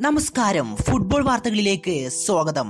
നമസ്കാരം ഫുട്ബോൾ വാർത്തകളിലേക്ക് സ്വാഗതം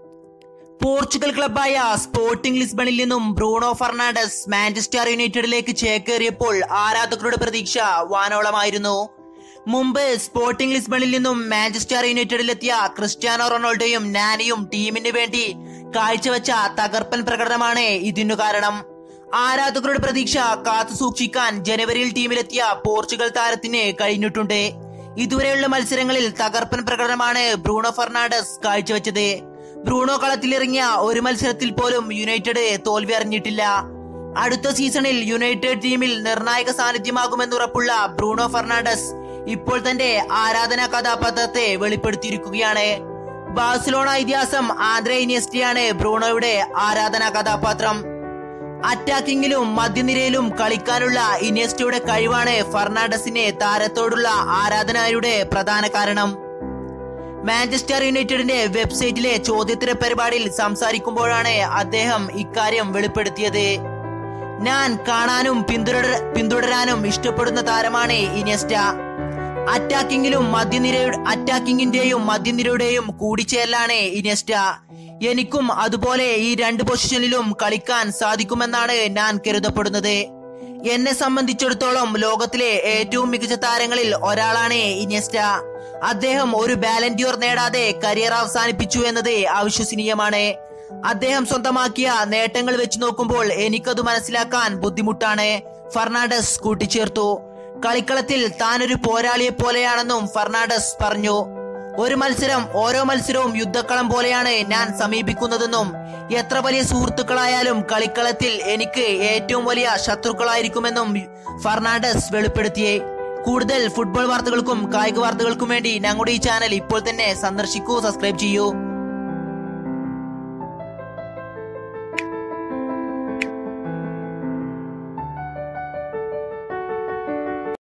പോർച്ചുഗൽ ക്ലബായ സ്പോർട്ടിംഗ് ലിസ്ബണിൽ നിന്നും ബ്രൂണോ ഫെർണാണ്ടസ് മാഞ്ചസ്റ്റർ യുണൈറ്റഡിലേക്ക് ചേക്കേറിയപ്പോൾ ആരാധകരുടെ പ്രതീക്ഷ വാനോളമായിരുന്നു മുമ്പ് സ്പോർട്ടിംഗ് ലിസ്ബണിൽ നിന്നും മാഞ്ചസ്റ്റർ യുണൈറ്റഡിലെത്തിയ ക്രിസ്ത്യാനോ റൊണാൾഡോയും നാനിയും ടീമിന് വേണ്ടി കാഴ്ചവെച്ച തകർപ്പൻ പ്രകടനമാണ് ഇതിനു കാരണം ആരാധകരുടെ പ്രതീക്ഷ കാത്തു സൂക്ഷിക്കാൻ ജനുവരിയിൽ ടീമിലെത്തിയ പോർച്ചുഗൽ താരത്തിന് കഴിഞ്ഞിട്ടുണ്ട് ഇതുവരെയുള്ള മത്സരങ്ങളിൽ തകർപ്പൻ പ്രകടനമാണ് ബ്രൂണോ ഫെർണാണ്ടസ് കാഴ്ചവെച്ചത് ബ്രൂണോ കളത്തിലിറങ്ങിയ ഒരു മത്സരത്തിൽ പോലും യുണൈറ്റഡ് തോൽവി അറിഞ്ഞിട്ടില്ല അടുത്ത സീസണിൽ യുണൈറ്റഡ് ടീമിൽ നിർണായക സാന്നിധ്യമാകുമെന്നുറപ്പുള്ള ബ്രൂണോ ഫെർണാണ്ടസ് ഇപ്പോൾ തന്റെ ആരാധനാ കഥാപാത്രത്തെ വെളിപ്പെടുത്തിയിരിക്കുകയാണ് ബാഴ്സലോണ ഇതിഹാസം ആന്ദ്രേ ഇനിയസ്റ്റിയാണ് ബ്രൂണോയുടെ ആരാധനാ കഥാപാത്രം അറ്റാക്കിങ്ങിലും മധ്യനിരയിലും കളിക്കാനുള്ള ഇനിയസ്റ്റയുടെ കഴിവാണ് ഫെർണാണ്ടസിനെ താരത്തോടുള്ള ആരാധനയുടെ പ്രധാന കാരണം മാഞ്ചസ്റ്റർ യുണൈറ്റഡിന്റെ വെബ്സൈറ്റിലെ ചോദ്യോത്തര പരിപാടിയിൽ സംസാരിക്കുമ്പോഴാണ് അദ്ദേഹം ഇക്കാര്യം വെളിപ്പെടുത്തിയത് ഞാൻ കാണാനും പിന്തുടര പിന്തുടരാനും ഇഷ്ടപ്പെടുന്ന താരമാണ് ഇനിയസ്റ്റ അറ്റാക്കിങ്ങിലും മധ്യനിരയുടെ അറ്റാക്കിങ്ങിന്റെയും മധ്യനിരയുടെയും കൂടിച്ചേരലാണ് ഇനിയസ്റ്റ എനിക്കും അതുപോലെ ഈ രണ്ട് പൊസിഷനിലും കളിക്കാൻ സാധിക്കുമെന്നാണ് ഞാൻ കരുതപ്പെടുന്നത് എന്നെ സംബന്ധിച്ചിടത്തോളം ലോകത്തിലെ ഏറ്റവും മികച്ച താരങ്ങളിൽ ഒരാളാണ് ഇനിയസ്റ്റ അദ്ദേഹം ഒരു ബാലൻഡ്യൂർ നേടാതെ കരിയർ അവസാനിപ്പിച്ചു എന്നത് അവിശ്വസനീയമാണ് അദ്ദേഹം സ്വന്തമാക്കിയ നേട്ടങ്ങൾ വെച്ച് നോക്കുമ്പോൾ എനിക്കത് മനസ്സിലാക്കാൻ ബുദ്ധിമുട്ടാണ് ഫെർണാണ്ടസ് കൂട്ടിച്ചേർത്തു കളിക്കളത്തിൽ താനൊരു പോരാളിയെ പോലെയാണെന്നും ഫെർണാണ്ടസ് പറഞ്ഞു ഒരു മത്സരം ഓരോ മത്സരവും യുദ്ധക്കളം പോലെയാണ് ഞാൻ സമീപിക്കുന്നതെന്നും എത്ര വലിയ സുഹൃത്തുക്കളായാലും കളിക്കളത്തിൽ എനിക്ക് ഏറ്റവും വലിയ ശത്രുക്കളായിരിക്കുമെന്നും ഫെർണാണ്ടസ് വെളിപ്പെടുത്തിയേ കൂടുതൽ ഫുട്ബോൾ വാർത്തകൾക്കും കായിക വാർത്തകൾക്കും വേണ്ടി ഞങ്ങളുടെ ഈ ചാനൽ ഇപ്പോൾ തന്നെ സന്ദർശിക്കൂ സബ്സ്ക്രൈബ് ചെയ്യൂ